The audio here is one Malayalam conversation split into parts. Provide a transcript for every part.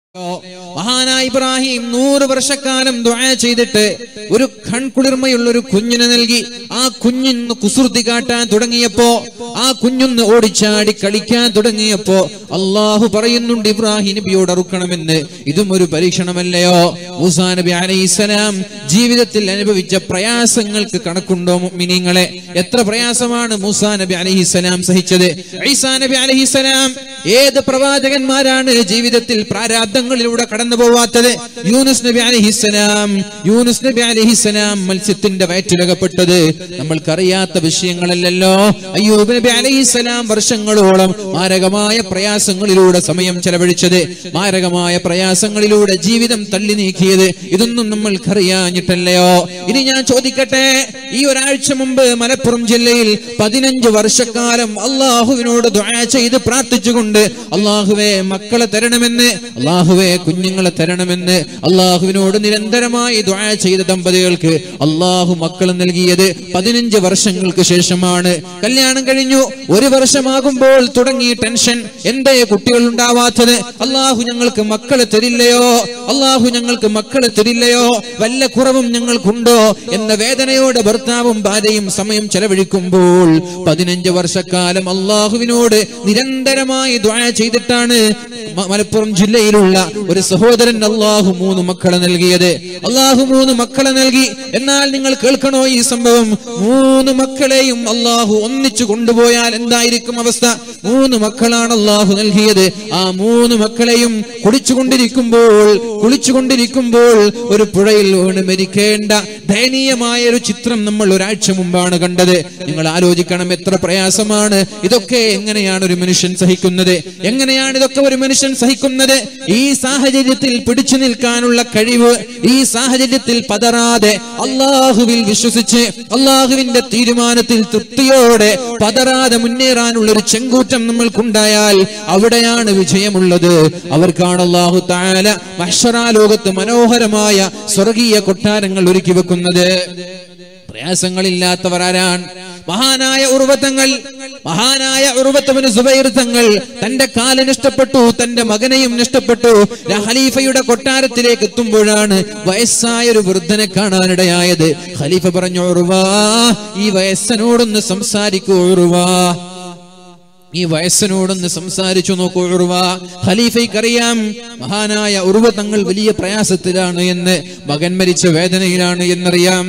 മഹാനായ ഇബ്രാഹിം നൂറ് വർഷക്കാലം ദുആ ചെയ്തിട്ട് ഒരു കൺകുളിർമയുള്ള ഒരു കുഞ്ഞിനെ നൽകി ആ കുഞ്ഞിന്ന് കുസൃതി കാട്ടാൻ തുടങ്ങിയപ്പോ ആ കുഞ്ഞൊന്ന് ഓടിച്ചാടി കളിക്കാൻ തുടങ്ങിയപ്പോ അള്ളാഹു പറയുന്നുണ്ട് ഇബ്രാഹിം നബിയോട് അറുക്കണമെന്ന് ഇതും ഒരു പരീക്ഷണമല്ലയോ മൂസാ നബി അലൈഹിസ്സലാം ജീവിതത്തിൽ അനുഭവിച്ച പ്രയാസങ്ങൾക്ക് കണക്കുണ്ടോ മിനിങ്ങളെ എത്ര പ്രയാസമാണ് മൂസാ നബി അലൈഹിസ്സലാം സഹിച്ചത് ഈസാ നബി അലൈഹിസ്സലാം ഏത് പ്രവാചകന്മാരാണ് ജീവിതത്തിൽ പ്രാരാബ്ദങ്ങളിലൂടെ കടന്നു പോവാത്തത് യൂനുസ് നബി അലഹിസ്സലാം യൂനുസ് നബി അലഹിസ്സലാം മത്സ്യത്തിന്റെ വയറ്റിലകപ്പെട്ടത് നമ്മൾക്കറിയാത്ത വിഷയങ്ങളല്ലല്ലോ അയ്യൂബ് നബി അലഹിസ്സലാം വർഷങ്ങളോളം മാരകമായ പ്രയാസങ്ങളിലൂടെ സമയം ചെലവഴിച്ചത് മാരകമായ പ്രയാസങ്ങളിലൂടെ ജീവിതം തള്ളി നീക്കിയത് ഇതൊന്നും നമ്മൾക്കറിയാഞ്ഞിട്ടല്ലയോ ഇനി ഞാൻ ചോദിക്കട്ടെ ഈ ഒരാഴ്ച മുമ്പ് മലപ്പുറം ജില്ലയിൽ പതിനഞ്ച് വർഷക്കാലം അള്ളാഹുവിനോട് ദുആ ചെയ്ത് പ്രാർത്ഥിച്ചുകൊണ്ട് അള്ളാഹുവെ മക്കളെ തരണമെന്ന് അള്ളാഹുവെ കുഞ്ഞുങ്ങളെ തരണമെന്ന് അള്ളാഹുവിനോട് നിരന്തരമായി ദുആ ചെയ്ത ദമ്പതികൾക്ക് അള്ളാഹു മക്കളെ നൽകിയത് പതിനഞ്ച് വർഷങ്ങൾക്ക് ശേഷമാണ് കല്യാണം കഴിഞ്ഞു ഒരു വർഷമാകുമ്പോൾ തുടങ്ങി ടെൻഷൻ എന്തേ കുട്ടികൾ ഉണ്ടാവാത്തത് അള്ളാഹു ഞങ്ങൾക്ക് മക്കളെ തരില്ലയോ അള്ളാഹു ഞങ്ങൾക്ക് മക്കളെ തരില്ലയോ വല്ല കുറവും ഞങ്ങൾക്കുണ്ടോ എന്ന വേദനയോടെ ഭർത്താവും ഭാര്യയും സമയം ചെലവഴിക്കുമ്പോൾ പതിനഞ്ച് വർഷക്കാലം അള്ളാഹുവിനോട് നിരന്തരമായി ദ്വായ ചെയ്തിട്ടാണ് മ- മലപ്പുറം ജില്ലയിലുള്ള ഒരു സഹോദരൻ അള്ളാഹു മൂന്ന് മക്കളെ നൽകിയത് അള്ളാഹു മൂന്ന് മക്കളെ നൽകി എന്നാൽ നിങ്ങൾ കേൾക്കണോ ഈ സംഭവം മൂന്ന് മക്കളെയും അള്ളാഹു ഒന്നിച്ചു കൊണ്ടുപോയാൽ എന്തായിരിക്കും അവസ്ഥ മൂന്ന് മക്കളാണ് അള്ളാഹു നൽകിയത് ആ മൂന്ന് മക്കളെയും കുടിച്ചുകൊണ്ടിരിക്കുമ്പോൾ കുളിച്ചുകൊണ്ടിരിക്കുമ്പോൾ ഒരു പുഴയിൽ വീണ് മരിക്കേണ്ട ദയനീയമായ ഒരു ചിത്രം നമ്മൾ ഒരാഴ്ച മുമ്പാണ് കണ്ടത് നിങ്ങൾ ആലോചിക്കണം എത്ര പ്രയാസമാണ് ഇതൊക്കെ എങ്ങനെയാണ് ഒരു മനുഷ്യൻ സഹിക്കുന്നത് എങ്ങനെയാണ് ഇതൊക്കെ ഒരു മനുഷ്യൻ സഹിക്കുന്നത് ഈ സാഹചര്യത്തിൽ പിടിച്ചു നിൽക്കാനുള്ള കഴിവ് ഈ സാഹചര്യത്തിൽ പതറാതെ അള്ളാഹുവിൽ വിശ്വസിച്ച് അള്ളാഹുവിന്റെ തീരുമാനത്തിൽ തൃപ്തിയോടെ പതറാതെ മുന്നേറാനുള്ള ഒരു ചെങ്കൂറ്റം നമ്മൾക്കുണ്ടായാൽ അവിടെയാണ് വിജയമുള്ളത് അവർക്കാണ് അള്ളാഹു താല മഹ്ഷറാ ലോകത്ത് മനോഹരമായ സ്വർഗീയ കൊട്ടാരങ്ങൾ ഒരുക്കി വെക്കുന്നത് പ്രയാസങ്ങളില്ലാത്തവർ ആരാണ് മഹാനായ ഉർവത്തങ്ങൾ മഹാനായ ഉർവത്തവന് സുബൈർ തങ്ങൾ തന്റെ കാല് നഷ്ടപ്പെട്ടു തന്റെ മകനെയും നഷ്ടപ്പെട്ടു ര- ഖലീഫയുടെ കൊട്ടാരത്തിലേക്ക് എത്തുമ്പോഴാണ് വയസ്സായ ഒരു വൃദ്ധനെ കാണാനിടയായത് ഖലീഫ പറഞ്ഞു ഉറുവാ ഈ വയസ്സനോടൊന്ന് സംസാരിക്കൂ ഉറുവാ ഈ വയസ്സനോടൊന്ന് സംസാരിച്ചു നോക്കൂ ഉറുവ ഖലീഫയ്ക്കറിയാം മഹാനായ ഉറുവ തങ്ങൾ വലിയ പ്രയാസത്തിലാണ് എന്ന് മകൻ മരിച്ച വേദനയിലാണ് എന്നറിയാം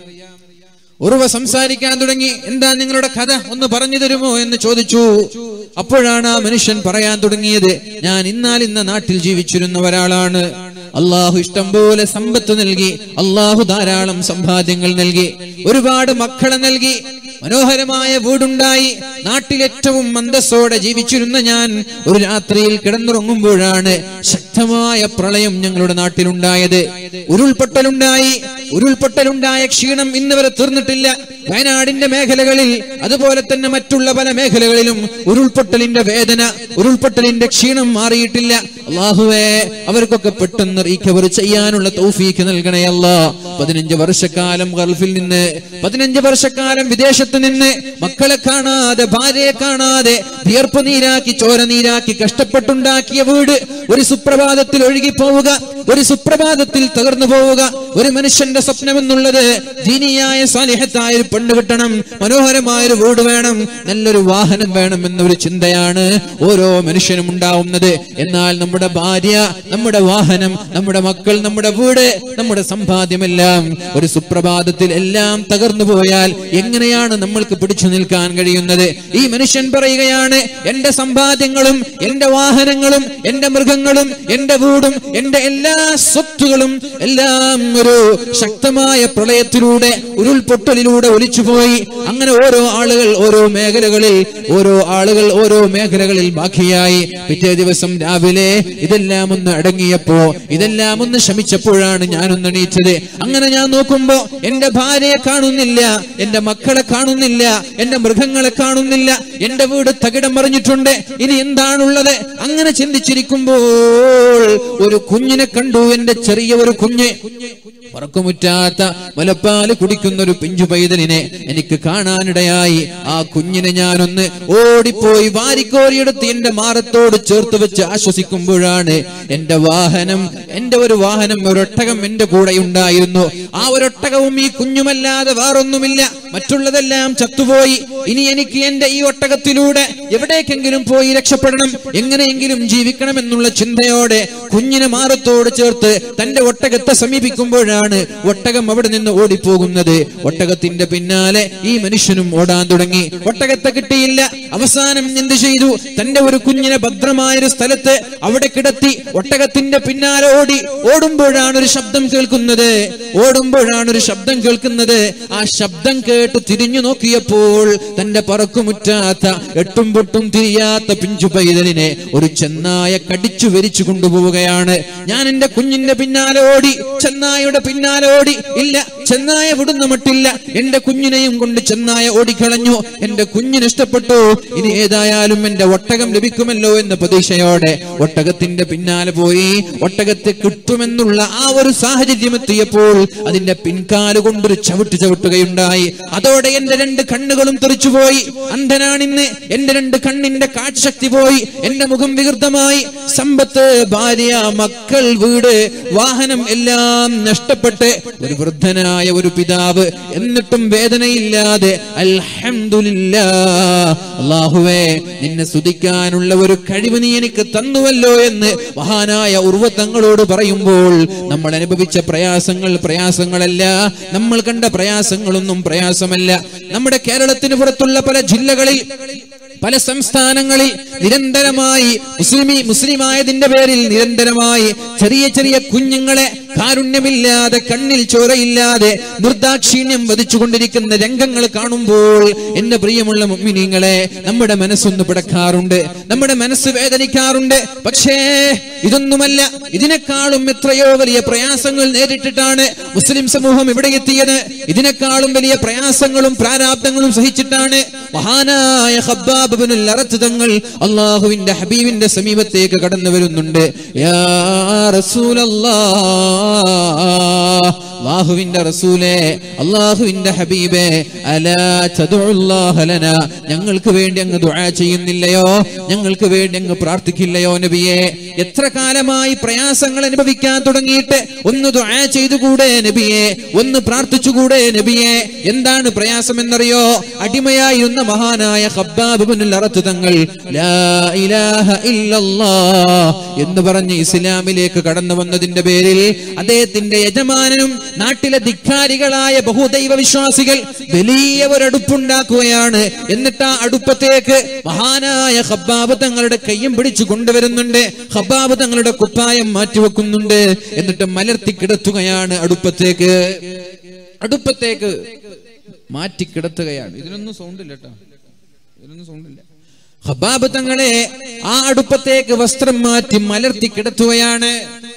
ഉറുവ സംസാരിക്കാൻ തുടങ്ങി എന്താ നിങ്ങളുടെ കഥ ഒന്ന് പറഞ്ഞു തരുമോ എന്ന് ചോദിച്ചു അപ്പോഴാണ് ആ മനുഷ്യൻ പറയാൻ തുടങ്ങിയത് ഞാൻ ഇന്നാൽ ഇന്ന നാട്ടിൽ ജീവിച്ചിരുന്ന ഒരാളാണ് അള്ളാഹു ഇഷ്ടം പോലെ സമ്പത്ത് നൽകി അള്ളാഹു ധാരാളം സമ്പാദ്യങ്ങൾ നൽകി ഒരുപാട് മക്കളെ നൽകി മനോഹരമായ വീടുണ്ടായി നാട്ടിൽ ഏറ്റവും മന്ദസ്സോടെ ജീവിച്ചിരുന്ന ഞാൻ ഒരു രാത്രിയിൽ കിടന്നുറങ്ങുമ്പോഴാണ് ശക്തമായ പ്രളയം ഞങ്ങളുടെ നാട്ടിലുണ്ടായത് ഉരുൾപൊട്ടലുണ്ടായി ഉരുൾപൊട്ടലുണ്ടായ ക്ഷീണം ഇന്ന് വരെ തീർന്നിട്ടില്ല വയനാടിന്റെ മേഖലകളിൽ അതുപോലെ തന്നെ മറ്റുള്ള പല മേഖലകളിലും ഉരുൾപൊട്ടലിന്റെ വേദന ഉരുൾപൊട്ടലിന്റെ ക്ഷീണം മാറിയിട്ടില്ല അള്ളാഹുവേ അവർക്കൊക്കെ പെട്ടെന്ന് റീക്കവർ ചെയ്യാനുള്ള തൗഫീക്ക് നൽകണേ അല്ലാ പതിനഞ്ച് വർഷക്കാലം ഗൾഫിൽ നിന്ന് പതിനഞ്ച് വർഷക്കാലം വിദേശത്ത് നിന്ന് മക്കളെ കാണാതെ ഭാര്യയെ കാണാതെ വിയർപ്പ് നീരാക്കി ചോര നീരാക്കി കഷ്ടപ്പെട്ടുണ്ടാക്കിയ വീട് ഒരു സുപ്രഭാതത്തിൽ ഒഴുകി പോവുക ഒരു സുപ്രഭാതത്തിൽ തകർന്നു പോവുക ഒരു മനുഷ്യന്റെ സ്വപ്നം എന്നുള്ളത് ദീനിയായ സാലിഹത്തായ ഒരു പെണ്ണ് കിട്ടണം മനോഹരമായ ഒരു വീട് വേണം നല്ലൊരു വാഹനം വേണം എന്നൊരു ചിന്തയാണ് ഓരോ മനുഷ്യനും ഉണ്ടാവുന്നത് എന്നാൽ നമ്മുടെ ഭാര്യ നമ്മുടെ വാഹനം നമ്മുടെ മക്കൾ നമ്മുടെ വീട് നമ്മുടെ സമ്പാദ്യമെല്ലാം ഒരു സുപ്രഭാതത്തിൽ എല്ലാം തകർന്നു പോയാൽ എങ്ങനെയാണ് നമ്മൾക്ക് പിടിച്ചു നിൽക്കാൻ കഴിയുന്നത് ഈ മനുഷ്യൻ പറയുകയാണ് എന്റെ സമ്പാദ്യങ്ങളും എന്റെ വാഹനങ്ങളും എന്റെ മൃഗങ്ങളും എന്റെ വീടും എന്റെ എല്ലാ സ്വത്തുകളും എല്ലാം ഒരു ശക്തമായ പ്രളയത്തിലൂടെ ഉരുൾപൊട്ടലിലൂടെ ഒലിച്ചുപോയി അങ്ങനെ ഓരോ ആളുകൾ ഓരോ മേഖലകളിൽ ഓരോ ആളുകൾ ഓരോ മേഖലകളിൽ ബാക്കിയായി പിറ്റേ ദിവസം രാവിലെ ഇതെല്ലാം ഒന്ന് അടങ്ങിയപ്പോ ഇതെല്ലാം ഒന്ന് ശമിച്ചപ്പോഴാണ് ഞാനൊന്ന് എണീറ്റത് അങ്ങനെ ഞാൻ നോക്കുമ്പോ എന്റെ ഭാര്യയെ കാണുന്നില്ല എന്റെ മക്കളെ കാണുന്നില്ല എന്റെ മൃഗങ്ങളെ കാണുന്നില്ല എന്റെ വീട് തകിടം മറിഞ്ഞിട്ടുണ്ട് ഇനി എന്താണുള്ളത് അങ്ങനെ ചിന്തിച്ചിരിക്കുമ്പോൾ ഒരു കുഞ്ഞിനെ കണ്ടു എന്റെ ചെറിയ ഒരു കുഞ്ഞ് പറക്കുമുറ്റാത്ത മുലപ്പാല് കുടിക്കുന്ന ഒരു പിഞ്ചു പൈതലിനെ എനിക്ക് കാണാനിടയായി ആ കുഞ്ഞിനെ ഞാനൊന്ന് ഓടിപ്പോയി വാരിക്കോരിയെടുത്ത് എന്റെ മാറത്തോട് ചേർത്ത് വെച്ച് ആശ്വസിക്കുമ്പോഴാണ് എന്റെ വാഹനം എന്റെ ഒരു വാഹനം ഒരൊട്ടകം എന്റെ കൂടെ ഉണ്ടായിരുന്നു ആ ഒരൊട്ടകവും ഈ കുഞ്ഞുമല്ലാതെ വേറൊന്നുമില്ല മറ്റുള്ളതെല്ലാം ചത്തുപോയി ഇനി എനിക്ക് എന്റെ ഈ ഒട്ടകത്തിലൂടെ എവിടേക്കെങ്കിലും പോയി രക്ഷപ്പെടണം എങ്ങനെയെങ്കിലും ജീവിക്കണം എന്നുള്ള ചിന്തയോടെ കുഞ്ഞിനെ മാറത്തോട് ചേർത്ത് തന്റെ ഒട്ടകത്തെ സമീപിക്കുമ്പോഴാണ് ഒട്ടകം അവിടെ നിന്ന് ഓടിപ്പോകുന്നത് ഒട്ടകത്തിന്റെ പിന്നാലെ ഈ മനുഷ്യനും ഓടാൻ തുടങ്ങി ഒട്ടകത്തെ കിട്ടിയില്ല അവസാനം എന്ത് ചെയ്തു തന്റെ ഒരു കുഞ്ഞിനെ ഭദ്രമായ ഒരു സ്ഥലത്ത് അവിടെ കിടത്തി ഒട്ടകത്തിന്റെ പിന്നാലെ ഓടി ഓടുമ്പോഴാണ് ഒരു ശബ്ദം കേൾക്കുന്നത് ഓടുമ്പോഴാണ് ഒരു ശബ്ദം കേൾക്കുന്നത് ആ ശബ്ദം കേട്ട് തിരിഞ്ഞു നോക്കിയപ്പോൾ തന്റെ പറക്കുമുറ്റാത്ത എട്ടും പൊട്ടും തിരിയാത്ത പിഞ്ചു പൈതലിനെ ഒരു ചെന്നായ കടിച്ചു വരിച്ചു കൊണ്ടുപോവുകയാണ് ഞാൻ എന്റെ കുഞ്ഞിന്റെ പിന്നാലെ ഓടി ചെന്നായയുടെ പിന്നാലെ ഓടി ഇല്ല ചെന്നായ വിടുന്ന മട്ടില്ല എന്റെ കുഞ്ഞിനെയും കൊണ്ട് ചെന്നായ ഓടിക്കളഞ്ഞു എന്റെ കുഞ്ഞിന് ഇഷ്ടപ്പെട്ടു ഇനി ഏതായാലും എന്റെ ഒട്ടകം ലഭിക്കുമല്ലോ എന്ന പ്രതീക്ഷയോടെ ഒട്ടകത്തിന്റെ പിന്നാലെ പോയി ഒട്ടകത്തെ കിട്ടുമെന്നുള്ള ആ ഒരു സാഹചര്യം എത്തിയപ്പോൾ അതിന്റെ പിൻകാല് കൊണ്ടൊരു ചവിട്ട് ചവിട്ടുകയുണ്ടായി അതോടെ എന്റെ രണ്ട് കണ്ണുകളും തെറിച്ചുപോയി അന്ധനാണിന്ന് എന്റെ രണ്ട് കണ്ണിന്റെ കാഴ്ചശക്തി പോയി എന്റെ മുഖം വികൃതമായി സമ്പത്ത് ഭാര്യ മക്കൾ വീട് വാഹനം എല്ലാം നഷ്ടപ്പെട്ട് ഒരു വൃദ്ധനായ ഒരു പിതാവ് എന്നിട്ടും വേദനയില്ലാതെ അൽഹംദുലില്ലാ അള്ളാഹുവേ നിന്നെ സ്തുതിക്കാനുള്ള ഒരു കഴിവ് നീ എനിക്ക് തന്നുവല്ലോ എന്ന് മഹാനായ ഉർവത്തങ്ങളോട് പറയുമ്പോൾ നമ്മൾ അനുഭവിച്ച പ്രയാസങ്ങൾ പ്രയാസങ്ങളല്ല നമ്മൾ കണ്ട പ്രയാസങ്ങളൊന്നും പ്രയാസമല്ല നമ്മുടെ കേരളത്തിന് പുറത്തുള്ള പല ജില്ലകളിൽ പല സംസ്ഥാനങ്ങളിൽ നിരന്തരമായി മുസ്ലിമി മുസ്ലിമായതിന്റെ പേരിൽ നിരന്തരമായി ചെറിയ ചെറിയ കുഞ്ഞുങ്ങളെ കാരുണ്യമില്ലാതെ കണ്ണിൽ ചോരയില്ലാതെ നിർദാക്ഷിണ്യം വധിച്ചുകൊണ്ടിരിക്കുന്ന രംഗങ്ങൾ കാണുമ്പോൾ എന്റെ പ്രിയമുള്ള മുമ്മിനിങ്ങളെ നമ്മുടെ മനസ്സൊന്ന് പിടക്കാറുണ്ട് നമ്മുടെ മനസ്സ് വേദനിക്കാറുണ്ട് പക്ഷേ ഇതൊന്നുമല്ല ഇതിനേക്കാളും എത്രയോ വലിയ പ്രയാസങ്ങൾ നേരിട്ടിട്ടാണ് മുസ്ലിം സമൂഹം ഇവിടെ എത്തിയത് ഇതിനേക്കാളും വലിയ പ്രയാസങ്ങളും പ്രാരാബ്ദങ്ങളും സഹിച്ചിട്ടാണ് മഹാനായ ഹബ്ബാബ് ബിനുൽ അറത്ത് തങ്ങൾ അള്ളാഹുവിന്റെ ഹബീബിന്റെ സമീപത്തേക്ക് കടന്നു വരുന്നുണ്ട് യാ റസൂലല്ലാഹ് അള്ളാഹുവിന്റെ റസൂലേ അള്ളാഹുവിന്റെ ഹബീബേ അലാ തദുല്ലാഹ ലനാ ഞങ്ങൾക്ക് വേണ്ടി അങ്ങ് ദുആ ചെയ്യുന്നില്ലയോ ഞങ്ങൾക്ക് വേണ്ടി അങ്ങ് പ്രാർത്ഥിക്കില്ലയോ നബിയെ എത്ര കാലമായി പ്രയാസങ്ങൾ അനുഭവിക്കാൻ തുടങ്ങിയിട്ട് ഒന്ന് ദുആ ചെയ്തുകൂടെ നബിയെ ഒന്ന് പ്രാർത്ഥിച്ചുകൂടെ നബിയെ എന്താണ് പ്രയാസം എന്നറിയോ അടിമയായിരുന്ന മഹാനായ ഖബ്ബാബ് ഇബ്നുൽ അറത്ത് തങ്ങൾ ലാ ഇലാഹ ഇല്ലല്ലാഹ് എന്ന് പറഞ്ഞ് ഇസ്ലാമിലേക്ക് കടന്നു വന്നതിന്റെ പേരിൽ അദ്ദേഹത്തിന്റെ യജമാനനും നാട്ടിലെ ധിക്കാരികളായ ബഹുദൈവ വിശ്വാസികൾ വലിയ ഒരു അടുപ്പുണ്ടാക്കുകയാണ് എന്നിട്ട് ആ അടുപ്പത്തേക്ക് മഹാനായ ഹബ്ബാബ് തങ്ങളുടെ കയ്യും പിടിച്ചു കൊണ്ടുവരുന്നുണ്ട് ഹബ്ബാബ് തങ്ങളുടെ കുപ്പായം മാറ്റിവെക്കുന്നുണ്ട് എന്നിട്ട് മലർത്തി കിടത്തുകയാണ് അടുപ്പത്തേക്ക് അടുപ്പത്തേക്ക് മാറ്റി കിടത്തുകയാണ് ഇതിനൊന്നും സൗണ്ട് ഇല്ല കേട്ടോ ഇതിനൊന്നും സൗണ്ട് ഇല്ല ഹബാബ് തങ്ങളെ ആ അടുപ്പത്തേക്ക് വസ്ത്രം മാറ്റി മലർത്തി കിടത്തുകയാണ്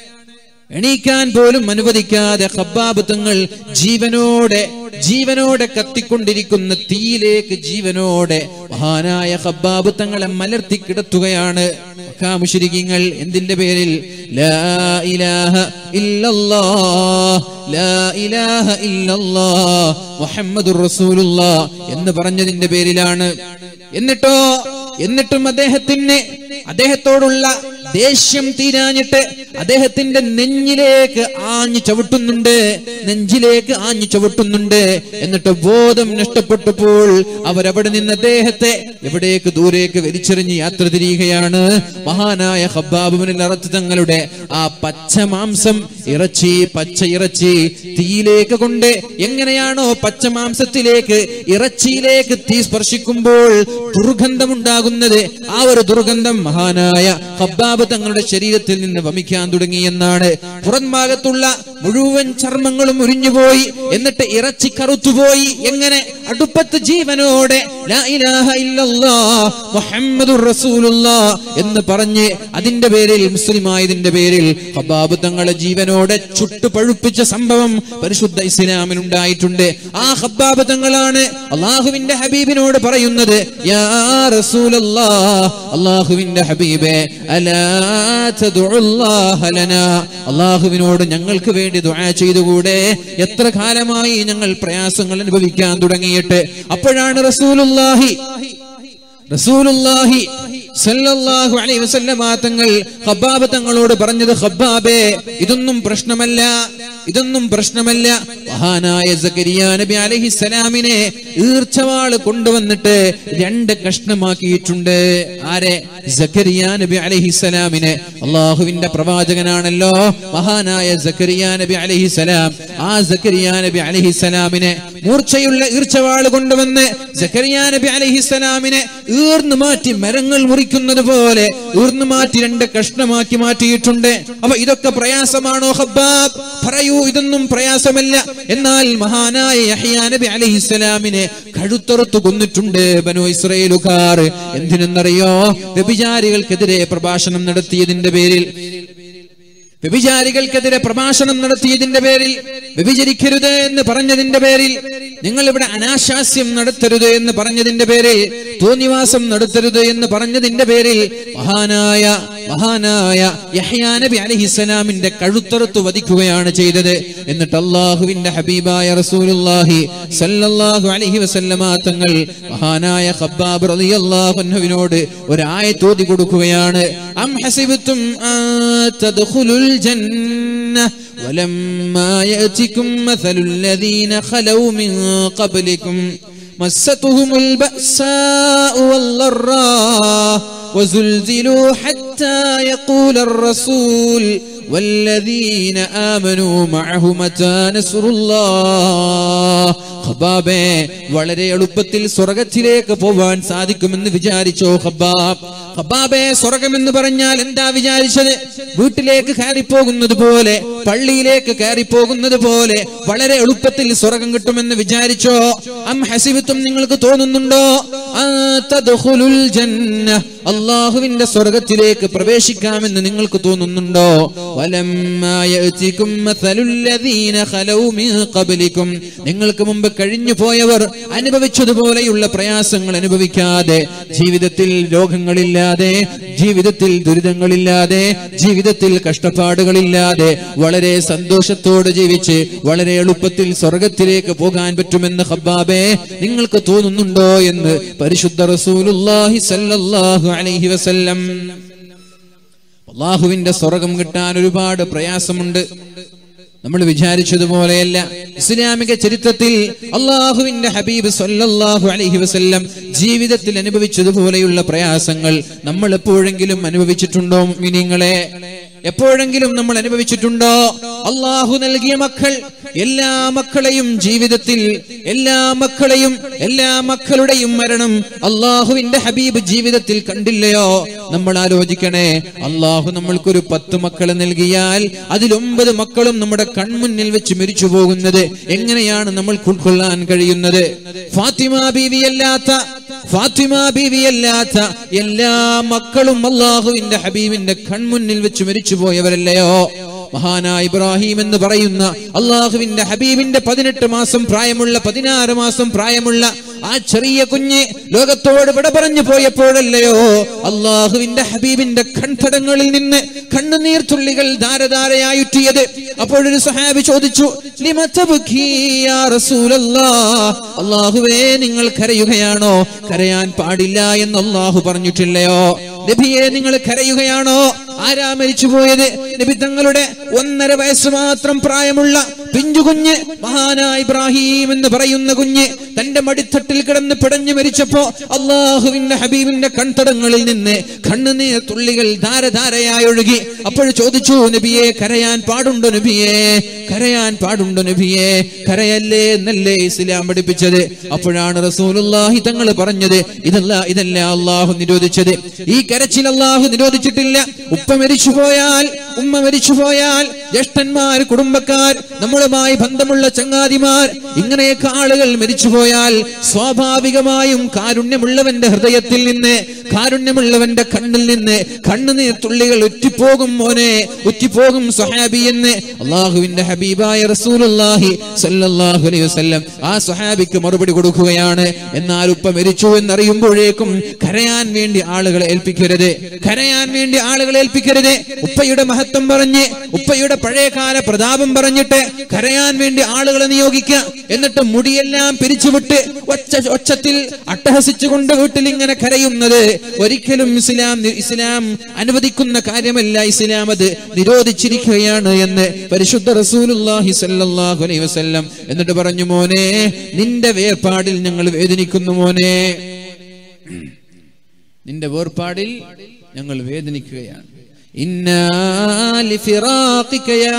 എണീക്കാൻ പോലും അനുവദിക്കാതെ ഹബ്ബാബ് തങ്ങൾ ജീവനോടെ ജീവനോടെ കത്തിക്കൊണ്ടിരിക്കുന്ന തീയിലേക്ക് ജീവനോടെ മഹാനായ ഹബ്ബാബ് തങ്ങളെ മലർത്തി കിടത്തുകയാണ് മുഷിരിക്കങ്ങൾ എന്തിന്റെ പേരിൽ ലാ ഇലാഹ ഇല്ലല്ലാഹ് ലാ ഇലാഹ ഇല്ലല്ലാഹ് മുഹമ്മദുർ റസൂലുള്ളാഹ് എന്ന് പറഞ്ഞതിന്റെ പേരിലാണ് എന്നിട്ടോ എന്നിട്ടും അദ്ദേഹത്തിന് അദ്ദേഹത്തോടുള്ള ദേഷ്യം തീരാഞ്ഞിട്ട് അദ്ദേഹത്തിന്റെ നെഞ്ഞിലേക്ക് ആഞ്ഞു ചവിട്ടുന്നുണ്ട് നെഞ്ചിലേക്ക് ആഞ്ഞു ചവിട്ടുന്നുണ്ട് എന്നിട്ട് ബോധം നഷ്ടപ്പെട്ടപ്പോൾ അവരവിടെ നിന്ന് അദ്ദേഹത്തെ എവിടേക്ക് ദൂരേക്ക് വലിച്ചെറിഞ്ഞ് യാത്ര തിരിയുകയാണ് മഹാനായ ഹബ്ബാബുവിനിൽ അറത്ത് തങ്ങളുടെ ആ പച്ച മാംസം ഇറച്ചി പച്ച ഇറച്ചി തീയിലേക്ക് കൊണ്ട് എങ്ങനെയാണോ പച്ച മാംസത്തിലേക്ക് ഇറച്ചിയിലേക്ക് തീ സ്പർശിക്കുമ്പോൾ ദുർഗന്ധമുണ്ടാകുന്നത് ആ ഒരു ദുർഗന്ധം മഹാനായ ഹബ്ബാബ് തങ്ങളുടെ ശരീരത്തിൽ നിന്ന് വമിക്കാൻ തുടങ്ങി എന്നാണ് പുറം ഭാഗത്തുള്ള മുഴുവൻ ചർമ്മങ്ങളും ഉരിഞ്ഞുപോയി എന്നിട്ട് ഇറച്ചി കറുത്തുപോയി എങ്ങനെ അടുപ്പത്ത് ജീവനോടെ ലാ ഇലാഹ ഇല്ലല്ലാ മുഹമ്മദുർ റസൂലുള്ളാ എന്ന് പറഞ്ഞ് അതിന്റെ പേരിൽ മുസ്ലിമായതിന്റെ പേരിൽ ഹബാബ് തങ്ങളെ ജീവനോടെ ചുട്ടു പഴുപ്പിച്ച സംഭവം പരിശുദ്ധ ഇസ്ലാമിനുണ്ടായിട്ടുണ്ട് ആ ഹബ്ബാബ് തങ്ങളാണ് അള്ളാഹുവിന്റെ ഹബീബിനോട് പറയുന്നത് യാ റസൂലല്ലാ അള്ളാഹുവിന്റെ ഹബീബേ അലാ തദ്ഉല്ലാഹ ലനാ അള്ളാഹുവിനോട് ഞങ്ങൾക്ക് വേണ്ടി ദുആ ചെയ്തുകൂടെ എത്ര കാലമായി ഞങ്ങൾ പ്രയാസങ്ങൾ അനുഭവിക്കാൻ തുടങ്ങിയിട്ട് അപ്പോഴാണ് റസൂലുള്ളാഹി റസൂലുള്ളാഹി സല്ലല്ലാഹു അലൈഹി വസല്ലമ തങ്ങൾ ഖബ്ബാബ് തങ്ങളോട് പറഞ്ഞത് ഖബ്ബാബേ ഇതൊന്നും പ്രശ്നമല്ല ഇതൊന്നും പ്രശ്നമല്ല മഹാനായ സക്കരിയ നബി അലൈഹിസ്സലാമിനെ ഈർച്ചവാള് കൊണ്ടുവന്നിട്ട് രണ്ട് കഷ്ണമാക്കിയിട്ടുണ്ട് ആരെ സക്കരിയ നബി അലൈഹിസ്സലാമിനെ അള്ളാഹുവിന്റെ പ്രവാചകനാണല്ലോ മഹാനായ സക്കരിയ നബി അലൈഹിസ്സലാം ആ സക്കരിയ നബി അലൈഹിസ്സലാമിനെ മൂർച്ചയുള്ള ഈർച്ചവാള് കൊണ്ടുവന്ന് സക്കരിയ നബി അലൈഹിസ്സലാമിനെ ഈർന്നു മാറ്റി മരങ്ങൾ മുറിക്കുന്നത് പോലെ ഈർന്നു മാറ്റി രണ്ട് കഷ്ണമാക്കി മാറ്റിയിട്ടുണ്ട് അപ്പൊ ഇതൊക്കെ പ്രയാസമാണോ ഹബ്ബാബ് പറയൂ ഇതൊന്നും പ്രയാസമല്ല എന്നാൽ മഹാനായ യഹ്യാ നബി അലൈഹിസ്സലാമിനെ കഴുത്തറുത്തു കൊന്നിട്ടുണ്ട് ബനു ഇസ്രയേലുകാർ എന്തിനെന്നറിയോ വ്യഭിചാരികൾക്കെതിരെ പ്രഭാഷണം നടത്തിയതിന്റെ പേരിൽ വ്യഭിചാരികൾക്കെതിരെ പ്രഭാഷണം നടത്തിയതിന്റെ പേരിൽ വ്യഭിചരിക്കരുത് എന്ന് പറഞ്ഞതിന്റെ പേരിൽ നിങ്ങൾ ഇവിടെ അനാശാസ്യം നടത്തരുത് എന്ന് പറഞ്ഞതിന്റെ പേരിൽ തോന്നിവാസം നടത്തരുത് എന്ന് പറഞ്ഞതിന്റെ പേരിൽ മഹാനായ മഹാനായ യഹ്യാ നബി അലഹിസ്സലാമിന്റെ കഴുത്തറുത്ത് വധിക്കുകയാണ് ചെയ്തത് എന്നിട്ട് അള്ളാഹുവിന്റെ ഹബീബായ റസൂലുള്ളാഹി സല്ലല്ലാഹു അലൈഹി വസല്ലമ തങ്ങൾ മഹാനായ ഖബ്ബാബ് റളിയല്ലാഹു അൻഹുവിനോട് ഒരു ആയത്ത് ഓതി കൊടുക്കുകയാണ് അം ഹസിബത്തും ആ തദ്ഖുലുൽ ജന്ന ولما يأتكم مثل الذين خلوا من قبلكم مستهم البأساء والضراء وزلزلوا حتى يقول الرسول والذين آمنوا معه متى نصر الله ഖബാബേ വളരെ എളുപ്പത്തിൽ സ്വർഗത്തിലേക്ക് പോവാൻ സാധിക്കുമെന്ന് വിചാരിച്ചോ ഖബാബ് ഖബാബേ സ്വർഗമെന്ന് പറഞ്ഞാൽ എന്താ വിചാരിച്ചത് വീട്ടിലേക്ക് കയറിപ്പോകുന്നത് പോലെ പള്ളിയിലേക്ക് കയറിപ്പോകുന്നത് പോലെ വളരെ എളുപ്പത്തിൽ സ്വർഗം കിട്ടുമെന്ന് വിചാരിച്ചോ അം ഹസിബത്തും നിങ്ങൾക്ക് തോന്നുന്നുണ്ടോ ആ തദ്ഖുലുൽ ജന്ന അള്ളാഹുവിന്റെ സ്വർഗത്തിലേക്ക് പ്രവേശിക്കാമെന്ന് നിങ്ങൾക്ക് തോന്നുന്നുണ്ടോ വലമ്മാ യഅതികും മസലുൽ ലദീന ഖലൗ മിൻ ഖബ്ലികും നിങ്ങൾക്ക് മുമ്പ് കഴിഞ്ഞു പോയവർ അനുഭവിച്ചതുപോലെയുള്ള പ്രയാസങ്ങൾ അനുഭവിക്കാതെ ജീവിതത്തിൽ രോഗങ്ങളില്ലാതെ ജീവിതത്തിൽ ദുരിതങ്ങളില്ലാതെ ജീവിതത്തിൽ കഷ്ടപ്പാടുകളില്ലാതെ വളരെ സന്തോഷത്തോടെ ജീവിച്ച് വളരെ എളുപ്പത്തിൽ സ്വർഗത്തിലേക്ക് പോകാൻ പറ്റുമെന്ന് ഹബ്ബാബേ നിങ്ങൾക്ക് തോന്നുന്നുണ്ടോ എന്ന് പരിശുദ്ധ റസൂലുള്ളാഹി സല്ലല്ലാഹു അലൈഹി വസല്ലം അള്ളാഹുവിന്റെ സ്വർഗം കിട്ടാൻ ഒരുപാട് പ്രയാസമുണ്ട് നമ്മൾ വിചാരിച്ചതുപോലെയല്ല ഇസ്ലാമിക ചരിത്രത്തിൽ അള്ളാഹുവിന്റെ ഹബീബ് സല്ലല്ലാഹു അലൈഹി വസല്ലം ജീവിതത്തിൽ അനുഭവിച്ചതുപോലെയുള്ള പ്രയാസങ്ങൾ നമ്മൾ എപ്പോഴെങ്കിലും അനുഭവിച്ചിട്ടുണ്ടോ മിനിങ്ങളെ എപ്പോഴെങ്കിലും നമ്മൾ അനുഭവിച്ചിട്ടുണ്ടോ അള്ളാഹു നൽകിയ മക്കൾ എല്ലാ മക്കളെയും ജീവിതത്തിൽ എല്ലാ മക്കളെയും എല്ലാ മക്കളുടെയും മരണം അള്ളാഹുവിന്റെ ഹബീബ് ജീവിതത്തിൽ കണ്ടില്ലയോ നമ്മൾ ആലോചിക്കണേ അള്ളാഹു നമ്മൾക്കൊരു പത്ത് മക്കളെ നൽകിയാൽ അതിലൊമ്പത് മക്കളും നമ്മുടെ കൺമുന്നിൽ വെച്ച് മരിച്ചു പോകുന്നത് എങ്ങനെയാണ് നമ്മൾ ഉൾക്കൊള്ളാൻ കഴിയുന്നത് ഫാത്തിമ ബീവിയല്ലാത്ത ഫാത്തിമ ബീവിയല്ലാത്ത എല്ലാ മക്കളും അള്ളാഹുവിന്റെ ഹബീബിന്റെ കൺമുന്നിൽ വെച്ച് മരിച്ചു പോയവരല്ലയോ മഹാനായ ഇബ്രാഹിം എന്ന് പറയുന്ന അള്ളാഹുവിന്റെ ഹബീബിന്റെ പതിനെട്ട് മാസം പ്രായമുള്ള പതിനാറ് മാസം പ്രായമുള്ള ആ ചെറിയ കുഞ്ഞ് ലോകത്തോട് വിട പറഞ്ഞു പോയപ്പോഴല്ലയോ അള്ളാഹുവിന്റെ ഹബീബിന്റെ കൺതടങ്ങളിൽ നിന്ന് കണ്ണുനീർ തുള്ളികൾ ധാരധാരയായുറ്റിയത് അപ്പോഴൊരു സഹാബി ചോദിച്ചു "ലിമ തബ്കീ യാ റസൂലല്ലാഹ്?" അള്ളാഹുവേ നിങ്ങൾ കരയുകയാണോ കരയാൻ പാടില്ല എന്ന് അള്ളാഹു പറഞ്ഞിട്ടില്ലയോ നബിയെ നിങ്ങൾ കരയുകയാണോ ആരാ മരിച്ചുപോയത് നബി തങ്ങളുടെ ഒന്നര വയസ്സ് മാത്രം പ്രായമുള്ള പിഞ്ചുകുഞ്ഞ് മഹാനായ ഇബ്രാഹിം എന്ന് പറയുന്ന കുഞ്ഞ് തന്റെ മടിത്തട്ടിൽ കിടന്ന് പിടഞ്ഞു മരിച്ചപ്പോ അള്ളാഹുവിന്റെ ഹബീബിന്റെ കൺതടങ്ങളിൽ നിന്ന് കണ്ണുനീർ തുള്ളികൾ ധാരധാരയായി ഒഴുകി അപ്പോൾ ചോദിച്ചു നബിയെ കരയാൻ പാടുണ്ടോ നബിയെ കരയാൻ പാടുണ്ടോ നബിയെ കരയല്ലേ എന്നല്ലേ ഇസ്ലാം പഠിപ്പിച്ചത് അപ്പോഴാണ് റസൂലുള്ളാഹി തങ്ങൾ പറഞ്ഞത് ഇതല്ല ഇതല്ല അള്ളാഹു നിരോധിച്ചത് ഈ കരച്ചിൽ അള്ളാഹു നിരോധിച്ചിട്ടില്ല ഉപ്പ മരിച്ചു പോയാൽ ഉമ്മ മരിച്ചു പോയാൽ ജ്യേഷ്ഠന്മാർ കുടുംബക്കാർ നമ്മളുമായി ബന്ധമുള്ള ചങ്ങാതിമാർ ഇങ്ങനെയൊക്കെ ആളുകൾ മരിച്ചുപോയാൽ സ്വാഭാവികമായും കാരുണ്യമുള്ളവന്റെ ഹൃദയത്തിൽ നിന്ന് കാരുണ്യമുള്ളവന്റെ കണ്ണിൽ നിന്ന് കണ്ണുനീർ തുള്ളികൾ ഉറ്റിപ്പോകും മോനെ ഉറ്റിപ്പോകും സ്വഹാബി എന്ന് അള്ളാഹുവിന്റെ ഹബീബായ റസൂലുള്ളാഹി സല്ലല്ലാഹു അലൈഹി വസല്ലം ആ സ്വഹാബിക്ക് മറുപടി കൊടുക്കുകയാണ് എന്നാൽ ഉപ്പ മരിച്ചു എന്നറിയുമ്പോഴേക്കും കരയാൻ വേണ്ടി ആളുകളെ ഏൽപ്പിക്കരുത് കരയാൻ വേണ്ടി ആളുകളെ ഏൽപ്പിക്കരുത് ഉപ്പയുടെ മഹത്വം പറഞ്ഞ് ഉപ്പയുടെ പഴയകാല പ്രതാപം പറഞ്ഞിട്ട് കരയാൻ വേണ്ടി ആളുകളെ നിയോഗിക്കുക എന്നിട്ട് മുടിയെല്ലാം പിരിച്ചുവിട്ട് ഒച്ച ഒച്ചത്തിൽ അട്ടഹസിച്ചുകൊണ്ട് വീട്ടിൽ ഇങ്ങനെ കരയുന്നത് ഒരിക്കലും ഇസ്ലാം ഇസ്ലാം അനുവദിക്കുന്ന കാര്യമല്ല ഇസ്ലാം അത് നിരോധിച്ചിരിക്കുകയാണ് എന്ന് പരിശുദ്ധ റസൂലുള്ളാഹി സല്ലല്ലാഹു അലൈഹി വസല്ലം എന്നിട്ട് പറഞ്ഞു മോനെ നിന്റെ വേർപാടിൽ ഞങ്ങൾ വേദനിക്കുന്നു മോനെ നിന്റെ വേർപാടിൽ ഞങ്ങൾ വേദനിക്കുകയാണ് ഇന്നാ ലിഫിറാഖിക യാ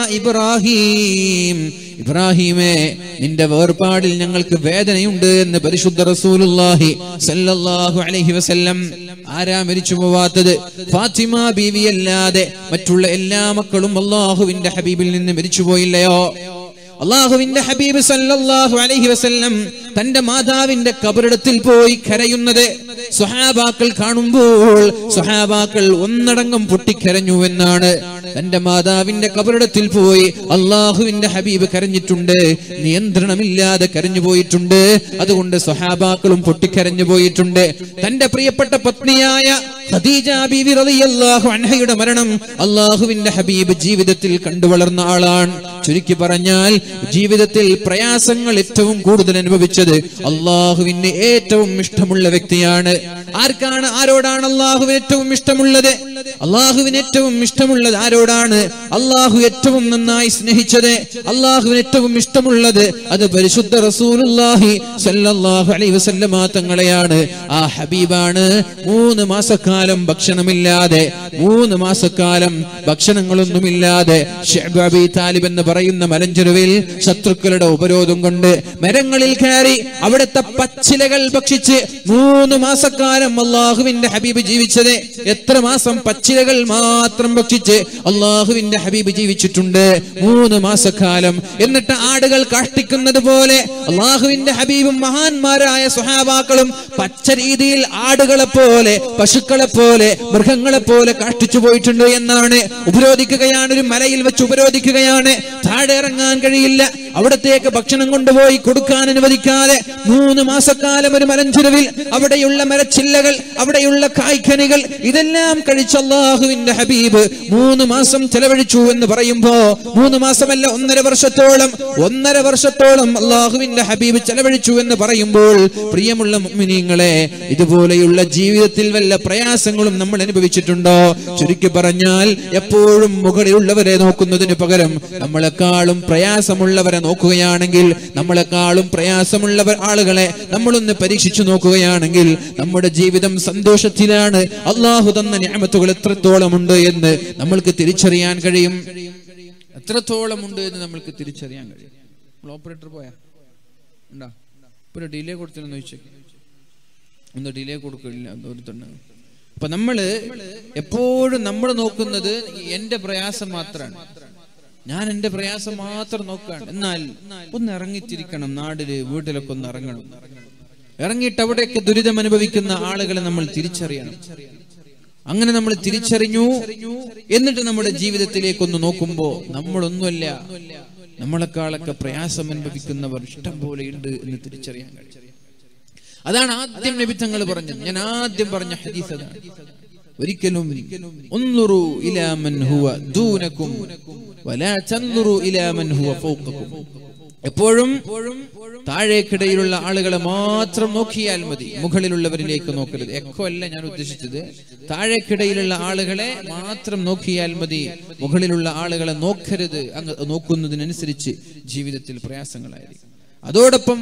ഇബ്രാഹിം ഇബ്രാഹിമേ നിന്റെ വേർപാടിൽ ഞങ്ങൾക്ക് വേദനയുണ്ട് എന്ന് പരിശുദ്ധ റസൂലുള്ളാഹി സല്ലല്ലാഹു അലൈഹി വസല്ലം ആരാ മരിച്ചു പോവാത്തത് ഫാത്തിമ ബീവി അല്ലാതെ മറ്റുള്ള എല്ലാ മക്കളും അള്ളാഹുവിന്റെ ഹബീബിൽ നിന്ന് മരിച്ചുപോയില്ലയോ അള്ളാഹുവിന്റെ ഹബീബ് സല്ലല്ലാഹു അലൈഹി വസല്ലം തന്റെ മാതാവിന്റെ കബറിടത്തിൽ പോയി കരയുന്നത് സ്വഹാബാക്കൾ കാണുമ്പോൾ സ്വഹാബാക്കൾ ഒന്നടങ്കം പൊട്ടിക്കരഞ്ഞു എന്നാണ് തന്റെ മാതാവിന്റെ കബറിടത്തിൽ പോയി അള്ളാഹുവിന്റെ ഹബീബ് കരഞ്ഞിട്ടുണ്ട് നിയന്ത്രണമില്ലാതെ കരഞ്ഞു പോയിട്ടുണ്ട് അതുകൊണ്ട് സ്വഹാബാക്കളും പൊട്ടിക്കരഞ്ഞു പോയിട്ടുണ്ട് തന്റെ പ്രിയപ്പെട്ട പത്നിയായ ഖദീജ ബീവി റളിയല്ലാഹു അൻഹയുടെ മരണം അള്ളാഹുവിന്റെ ഹബീബ് ജീവിതത്തിൽ കണ്ടുവളർന്ന ആളാണ് ചുരുക്കി പറഞ്ഞാൽ ജീവിതത്തിൽ പ്രയാസങ്ങൾ ഏറ്റവും കൂടുതൽ അനുഭവിച്ചത് അള്ളാഹുവിന് ഏറ്റവും ഇഷ്ടമുള്ള വ്യക്തിയാണ് ആർക്കാണ് ആരോടാണ് അള്ളാഹുവിന് ഏറ്റവും ഇഷ്ടമുള്ളത് അള്ളാഹുവിന് ഏറ്റവും ഇഷ്ടമുള്ളത് ആരോടാണ് അള്ളാഹു ഏറ്റവും നന്നായി സ്നേഹിച്ചത് അള്ളാഹുവിന് ഏറ്റവും ഇഷ്ടമുള്ളത് അത് പരിശുദ്ധ റസൂലുള്ളാഹി സല്ലല്ലാഹു അലൈഹി വസല്ലമ തങ്ങളെയാണ് ആ ഹബീബാണ് മൂന്ന് മാസക്കാലം ഭക്ഷണമില്ലാതെ മൂന്ന് മാസക്കാലം ഭക്ഷണങ്ങളൊന്നുമില്ലാതെ ഷുഅബ് അബി താലിബ് എന്ന് പറയുന്ന മലഞ്ചെരുവിൽ ശത്രുക്കളുടെ ഉപരോധം കൊണ്ട് മരങ്ങളിൽ കയറി അവിടുത്തെ പച്ചിലകൾ ഭക്ഷിച്ച് മൂന്ന് മാസക്കാലം അള്ളാഹുവിന്റെ ഹബീബ് ജീവിച്ചത് എത്ര മാസം പച്ചിലകൾ മാത്രം ഭക്ഷിച്ച് അള്ളാഹുവിന്റെ ഹബീബ് ജീവിച്ചിട്ടുണ്ട് മൂന്ന് മാസക്കാലം എന്നിട്ട് ആടുകൾ കാഷ്ടിക്കുന്നത് പോലെ അള്ളാഹുവിന്റെ ഹബീബും മഹാന്മാരായ സുഹാബാക്കളും പച്ച രീതിയിൽ ആടുകളെ പോലെ പശുക്കളെ പോലെ മൃഗങ്ങളെ പോലെ കാഷ്ടിച്ചു പോയിട്ടുണ്ട് എന്നാണ് ഉപരോധിക്കുകയാണ് ഒരു മലയിൽ വെച്ച് ഉപരോധിക്കുകയാണ് താഴെ ഇറങ്ങാൻ കഴിയില്ല അവിടത്തേക്ക് ഭക്ഷണം കൊണ്ടുപോയി കൊടുക്കാൻ അനുവദിക്കാതെ മൂന്ന് മാസക്കാലം ഒരു മലഞ്ചുരുവിൽ അവിടെയുള്ള മരച്ചില്ലകൾ അവിടെയുള്ള കായ്ക്കനികൾ ഇതെല്ലാം കഴിച്ച അള്ളാഹുവിന്റെ ഹബീബ് മൂന്ന് മാസം ചെലവഴിച്ചു എന്ന് പറയുമ്പോ മൂന്ന് മാസമല്ല ഒന്നര വർഷത്തോളം ഒന്നര വർഷത്തോളം അള്ളാഹുവിന്റെ ഹബീബ് ചെലവഴിച്ചു എന്ന് പറയുമ്പോൾ പ്രിയമുള്ള മുഅ്മിനീങ്ങളെ ഇതുപോലെയുള്ള ജീവിതത്തിൽ വല്ല പ്രയാസങ്ങളും നമ്മൾ അനുഭവിച്ചിട്ടുണ്ടോ ചുരുക്കി പറഞ്ഞാൽ എപ്പോഴും മുകളിലുള്ളവരെ നോക്കുന്നതിന് പകരം നമ്മളെക്കാളും പ്രയാസമുള്ളവരെ നോക്കുകയാണെങ്കിൽ നമ്മളെക്കാളും പ്രയാസമുള്ളവർ ആളുകളെ നമ്മളൊന്ന് പരീക്ഷിച്ചു നോക്കുകയാണെങ്കിൽ നമ്മുടെ ജീവിതം സന്തോഷത്തിലാണ് അള്ളാഹു തന്ന ഞാമത്തുകൾ എത്രത്തോളം ഉണ്ട് എന്ന് നമ്മൾക്ക് തിരിച്ചറിയാൻ കഴിയും എത്രത്തോളം ഉണ്ട് എന്ന് നമ്മൾക്ക് തിരിച്ചറിയാൻ കഴിയും നമ്മൾ ഓപ്പറേറ്റർ പോയാ ഉണ്ടാ ഇപ്പൊ ഒരു ഡിലേ കൊടുത്തില്ലെന്ന് ചോദിച്ചേക്ക് ഒന്ന് ഡിലേ കൊടുക്കില്ല ഒരുത്തുണ്ട് അപ്പൊ നമ്മള് എപ്പോഴും നമ്മൾ നോക്കുന്നത് എന്റെ പ്രയാസം മാത്രമാണ് ഞാൻ എന്റെ പ്രയാസം മാത്രം നോക്കുകയാണ് എന്നാൽ ഒന്ന് ഇറങ്ങിത്തിരിക്കണം നാടില് വീട്ടിലൊക്കെ ഒന്ന് ഇറങ്ങണം ഇറങ്ങിയിട്ട് അവിടെയൊക്കെ ദുരിതം അനുഭവിക്കുന്ന ആളുകളെ നമ്മൾ തിരിച്ചറിയണം അങ്ങനെ നമ്മൾ തിരിച്ചറിഞ്ഞു എന്നിട്ട് നമ്മുടെ ജീവിതത്തിലേക്ക് ഒന്ന് നോക്കുമ്പോ നമ്മളൊന്നുമല്ല നമ്മളെക്കാളൊക്കെ പ്രയാസം അനുഭവിക്കുന്നവർ ഇഷ്ടം പോലെ ഉണ്ട് എന്ന് തിരിച്ചറിയാൻ കഴിയും അതാണ് ആദ്യം നബിത്തങ്ങൾ പറഞ്ഞത് ഞാൻ ആദ്യം പറഞ്ഞ ഹദീസ് അതാണ് ഒരിക്കലും ഉൻളുറു ഇലാ മൻ ഹുവ ദൂനകും വലാ തൻളുറു ഇലാ മൻ ഹുവ ഫൗഖകും എപ്പോഴും താഴേക്കിടയിലുള്ള ആളുകളെ മാത്രം നോക്കിയാൽ മതി മുകളിലുള്ളവരിലേക്ക് നോക്കരുത് എക്കോ അല്ല ഞാൻ ഉദ്ദേശിച്ചത് താഴേക്കിടയിലുള്ള ആളുകളെ മാത്രം നോക്കിയാൽ മതി മുകളിലുള്ള ആളുകളെ നോക്കരുത് അങ്ങ് നോക്കുന്നതിനനുസരിച്ച് ജീവിതത്തിൽ പ്രയാസങ്ങളായിരിക്കും അതോടൊപ്പം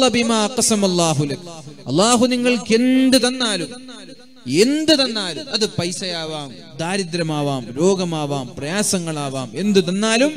അള്ളാഹു നിങ്ങൾക്ക് എന്ത് തന്നാലും എന്ത് തന്നാലും അത് പൈസയാവാം ദാരിദ്ര്യമാവാം രോഗമാവാം പ്രയാസങ്ങളാവാം എന്ത് തന്നാലും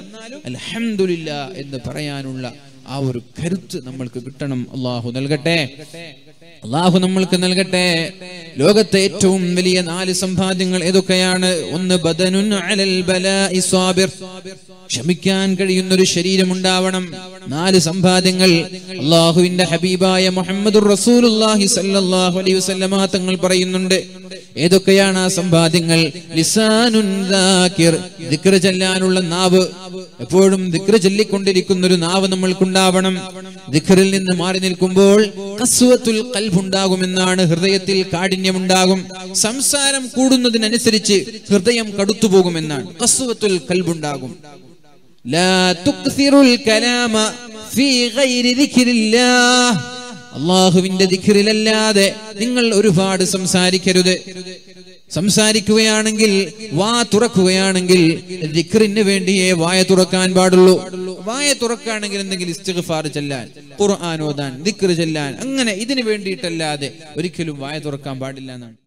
അൽഹംദുലില്ല എന്ന് പറയാനുള്ള ആ ഒരു കരുത്ത് നമ്മൾക്ക് കിട്ടണം അള്ളാഹു നൽകട്ടെ അള്ളാഹു നമ്മൾക്ക് നൽകട്ടെ ലോകത്തെ ഏറ്റവും വലിയ നാല് സമ്പാദ്യങ്ങൾ ഏതൊക്കെയാണ് ഒന്ന് ബദനുൻ അലൽ ബലാഇ സ്വാബിർ ക്ഷമിക്കാൻ കഴിയുന്ന ഒരു ശരീരം ഉണ്ടാവണം നാല് സമ്പാദ്യങ്ങൾ അള്ളാഹുവിന്റെ ഹബീബായ മുഹമ്മദുർ റസൂലുള്ളാഹി സല്ലല്ലാഹു അലൈഹി വസല്ലമ തങ്ങൾ പറയുന്നുണ്ട് ഏതൊക്കെയാണ് ആ സമ്പാദ്യങ്ങൾ ലിസാനുൻ ദാകിർ ദിക്ർ ചൊല്ലാനുള്ള നാവ് എപ്പോഴും ദിക്ർ ചൊല്ലിക്കൊണ്ടിരിക്കുന്ന ഒരു നാവ് നമ്മൾക്കുണ്ടാവണം ദിക്റിൽ നിന്ന് മാറി നിൽക്കുമ്പോൾ കസ്വത്തുൽ കൽബുണ്ടാകുമെന്നാണ് ഹൃദയത്തിൽ കാഠിന്യമുണ്ടാകും സംസാരം കൂടുന്നതിനനുസരിച്ച് ഹൃദയം കടുത്തുപോകുമെന്നാണ് കസ്വത്തുൽ കൽബുണ്ടാകും ലാ തുക്സിറുൽ കലാമ ഫീ ഗൈരി ദിക്രില്ലാഹ് അള്ളാഹുവിന്റെ ദിഖറിലല്ലാതെ നിങ്ങൾ ഒരുപാട് സംസാരിക്കരുത് സംസാരിക്കുകയാണെങ്കിൽ വാ തുറക്കുകയാണെങ്കിൽ ദിഖറിന് വേണ്ടിയേ വായ തുറക്കാൻ പാടുള്ളൂ വായ തുറക്കുകയാണെങ്കിൽ എന്തെങ്കിലും ഇസ്തിഗ്ഫാർ ചെല്ലാൻ ഖുർആൻ ഓതാൻ ദിക്ർ ചെല്ലാൻ അങ്ങനെ ഇതിനു വേണ്ടിയിട്ടല്ലാതെ ഒരിക്കലും വായ തുറക്കാൻ പാടില്ല എന്നാണ്